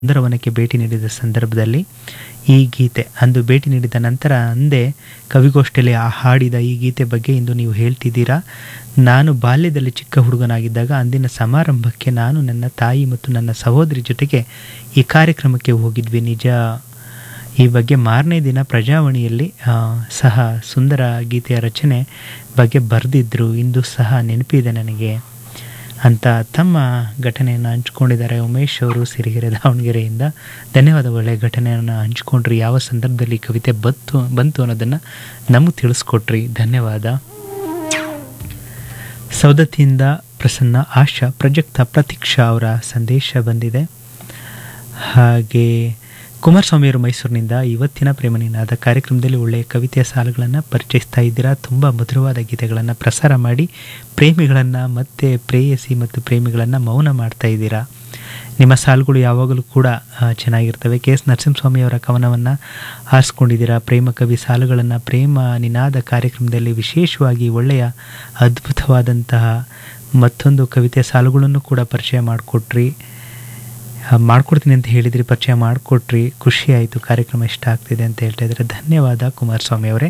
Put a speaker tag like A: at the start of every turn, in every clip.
A: ಸುಂದರವನಕ್ಕೆ ಭೇಟಿ ನೀಡಿದ ಸಂದರ್ಭದಲ್ಲಿ ಈ ಗೀತೆ ಅಂದು ಭೇಟಿ ನೀಡಿದ ನಂತರ ಅಂದೇ ಕವಿಗೋಷ್ಠಿಯಲ್ಲಿ ಆ ಹಾಡಿದ ಈ ಗೀತೆ ಬಗ್ಗೆ ಇಂದು ನೀವು ಹೇಳ್ತಿದ್ದೀರಾ ನಾನು ಬಾಲ್ಯದಲ್ಲಿ ಚಿಕ್ಕ ಹುಡುಗನಾಗಿದ್ದಾಗ ಅಂದಿನ ಸಮಾರಂಭಕ್ಕೆ ನಾನು ನನ್ನ ತಾಯಿ ಮತ್ತು ನನ್ನ ಸಹೋದರಿ ಜೊತೆಗೆ ಈ ಕಾರ್ಯಕ್ರಮಕ್ಕೆ ಹೋಗಿದ್ವಿ ನಿಜ ಈ ಬಗ್ಗೆ ಮಾರನೇ ದಿನ ಪ್ರಜಾವಾಣಿಯಲ್ಲಿ ಆ, ಸಹ ಸುಂದರ ಗೀತೆಯ ರಚನೆ ಬಗ್ಗೆ ಬರೆದಿದ್ರು ಇಂದು ಸಹ ನೆನಪಿದೆ ನನಗೆ ಅಂತ ತಮ್ಮ ಘಟನೆಯನ್ನು ಹಂಚ್ಕೊಂಡಿದ್ದಾರೆ ಉಮೇಶ್ ಅವರು ಸಿರಿಗೆರೆ ದಾವಣಗೆರೆಯಿಂದ ಧನ್ಯವಾದ ಒಳ್ಳೆಯ ಘಟನೆಯನ್ನು ಹಂಚ್ಕೊಂಡ್ರಿ ಯಾವ ಸಂದರ್ಭದಲ್ಲಿ ಈ ಕವಿತೆ ಬತ್ತು ಬಂತು ಅನ್ನೋದನ್ನು ನಮಗೆ ತಿಳಿಸ್ಕೊಟ್ರಿ ಧನ್ಯವಾದ ಸೌದತ್ತಿಯಿಂದ ಪ್ರಸನ್ನ ಆಶಾ ಪ್ರಜಕ್ತ ಪ್ರತೀಕ್ಷಾ ಅವರ ಸಂದೇಶ ಬಂದಿದೆ ಹಾಗೆ ಕುಮಾರಸ್ವಾಮಿಯವರು ಮೈಸೂರಿನಿಂದ ಇವತ್ತಿನ ಪ್ರೇಮನಿನಾದ ಕಾರ್ಯಕ್ರಮದಲ್ಲಿ ಒಳ್ಳೆಯ ಕವಿತೆಯ ಸಾಲುಗಳನ್ನು ಪರಿಚಯಿಸ್ತಾ ಇದ್ದೀರಾ ತುಂಬ ಮಧುರವಾದ ಗೀತೆಗಳನ್ನು ಪ್ರಸಾರ ಮಾಡಿ ಪ್ರೇಮಿಗಳನ್ನು ಮತ್ತೆ ಪ್ರೇಯಸಿ ಮತ್ತು ಪ್ರೇಮಿಗಳನ್ನು ಮೌನ ಮಾಡ್ತಾ ಇದ್ದೀರಾ ನಿಮ್ಮ ಸಾಲುಗಳು ಯಾವಾಗಲೂ ಕೂಡ ಆ, ಚೆನ್ನಾಗಿರ್ತವೆ ಕೆ ಎಸ್ ನರಸಿಂಹಸ್ವಾಮಿಯವರ ಕವನವನ್ನು ಆರಿಸ್ಕೊಂಡಿದ್ದೀರಾ ಪ್ರೇಮ ಕವಿ ಸಾಲುಗಳನ್ನು ಪ್ರೇಮ ನಿನಾದ ಕಾರ್ಯಕ್ರಮದಲ್ಲಿ ವಿಶೇಷವಾಗಿ ಒಳ್ಳೆಯ ಅದ್ಭುತವಾದಂತಹ ಮತ್ತೊಂದು ಕವಿತೆ ಸಾಲುಗಳನ್ನು ಕೂಡ ಪರಿಚಯ ಮಾಡಿಕೊಟ್ರಿ ಮಾಡ್ಕೊಡ್ತೀನಿ ಅಂತ ಹೇಳಿದ್ರಿ ಪರಿಚಯ ಮಾಡಿಕೊಟ್ರಿ ಖುಷಿ ಆಯಿತು ಕಾರ್ಯಕ್ರಮ ಇಷ್ಟ ಆಗ್ತಿದೆ ಅಂತ ಹೇಳ್ತಾ ಇದ್ದಾರೆ ಧನ್ಯವಾದ ಕುಮಾರಸ್ವಾಮಿ ಅವರೇ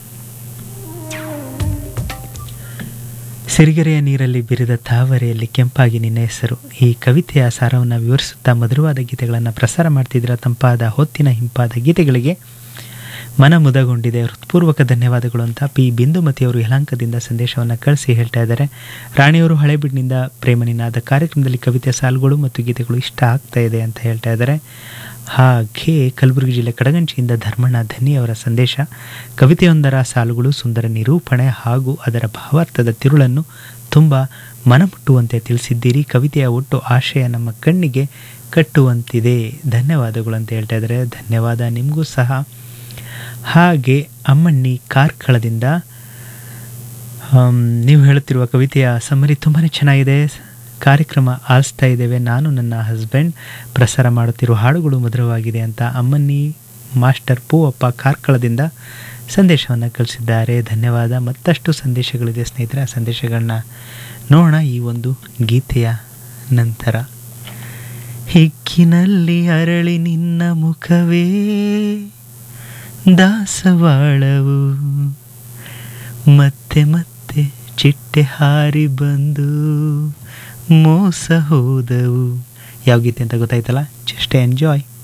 A: ಸಿರಿಗೆರೆಯ ನೀರಲ್ಲಿ ಬಿರಿದ ತಾವರೆಯಲ್ಲಿ ಕೆಂಪಾಗಿ ನಿನ್ನ ಹೆಸರು ಈ ಕವಿತೆಯ ಸಾರವನ್ನು ವಿವರಿಸುತ್ತಾ ಮಧುರವಾದ ಗೀತೆಗಳನ್ನು ಪ್ರಸಾರ ಮಾಡ್ತಿದ್ದೀರ ತಂಪಾದ ಹೊತ್ತಿನ ಹಿಂಪಾದ ಗೀತೆಗಳಿಗೆ ಮನ ಮುದಗೊಂಡಿದೆ ಹೃತ್ಪೂರ್ವಕ ಧನ್ಯವಾದಗಳು ಅಂತ ಪಿ ಬಿಂದುಮತಿಯವರು ಯಲಹಂಕದಿಂದ ಸಂದೇಶವನ್ನು ಕಳಿಸಿ ಹೇಳ್ತಾ ಇದ್ದಾರೆ ರಾಣಿಯವರು ಹಳೆಬೀಡಿನಿಂದ ಪ್ರೇಮನಿನಾದ ಕಾರ್ಯಕ್ರಮದಲ್ಲಿ ಕವಿತೆಯ ಸಾಲುಗಳು ಮತ್ತು ಗೀತೆಗಳು ಇಷ್ಟ ಆಗ್ತಾ ಇದೆ ಅಂತ ಹೇಳ್ತಾ ಇದ್ದಾರೆ ಹಾಗೆ ಕಲಬುರಗಿ ಜಿಲ್ಲೆ ಕಡಗಂಚಿಯಿಂದ ಧರ್ಮಣ್ಣ ಧನಿ ಅವರ ಸಂದೇಶ ಕವಿತೆಯೊಂದರ ಸಾಲುಗಳು ಸುಂದರ ನಿರೂಪಣೆ ಹಾಗೂ ಅದರ ಭಾವಾರ್ಥದ ತಿರುಳನ್ನು ತುಂಬ ಮನಮುಟ್ಟುವಂತೆ ತಿಳಿಸಿದ್ದೀರಿ ಕವಿತೆಯ ಒಟ್ಟು ಆಶಯ ನಮ್ಮ ಕಣ್ಣಿಗೆ ಕಟ್ಟುವಂತಿದೆ ಧನ್ಯವಾದಗಳು ಅಂತ ಹೇಳ್ತಾ ಇದ್ದಾರೆ ಧನ್ಯವಾದ ನಿಮಗೂ ಸಹ ಹಾಗೆ ಅಮ್ಮಣ್ಣಿ ಕಾರ್ಕಳದಿಂದ ಆಮ್, ನೀವು ಹೇಳುತ್ತಿರುವ ಕವಿತೆಯ ಸಮ್ಮರಿ ತುಂಬಾ ಚೆನ್ನಾಗಿದೆ ಕಾರ್ಯಕ್ರಮ ಆಲಿಸ್ತಾ ಇದ್ದೇವೆ ನಾನು ನನ್ನ ಹಸ್ಬೆಂಡ್ ಪ್ರಸಾರ ಮಾಡುತ್ತಿರುವ ಹಾಡುಗಳು ಮಧುರವಾಗಿದೆ ಅಂತ ಅಮ್ಮಣ್ಣಿ ಮಾಸ್ಟರ್ ಪೂವಪ್ಪ ಕಾರ್ಕಳದಿಂದ ಸಂದೇಶವನ್ನು ಕಳಿಸಿದ್ದಾರೆ ಧನ್ಯವಾದ ಮತ್ತಷ್ಟು ಸಂದೇಶಗಳಿದೆ ಸ್ನೇಹಿತರೆ ಆ ಸಂದೇಶಗಳನ್ನ ನೋಡೋಣ ಈ ಒಂದು ಗೀತೆಯ ನಂತರ ಹಿಕ್ಕಿನಲ್ಲಿ ಅರಳಿ ನಿನ್ನ ಮುಖವೇ ದಾಸವಾಳವು ಮತ್ತೆ ಮತ್ತೆ ಚಿಟ್ಟೆ ಹಾರಿ ಬಂದು ಮೋಸ ಹೋದವು ಯಾವ ಗೀತೆ ಅಂತ ಗೊತ್ತಾಯ್ತಲ್ಲ ಜಸ್ಟ್ ಎಂಜಾಯ್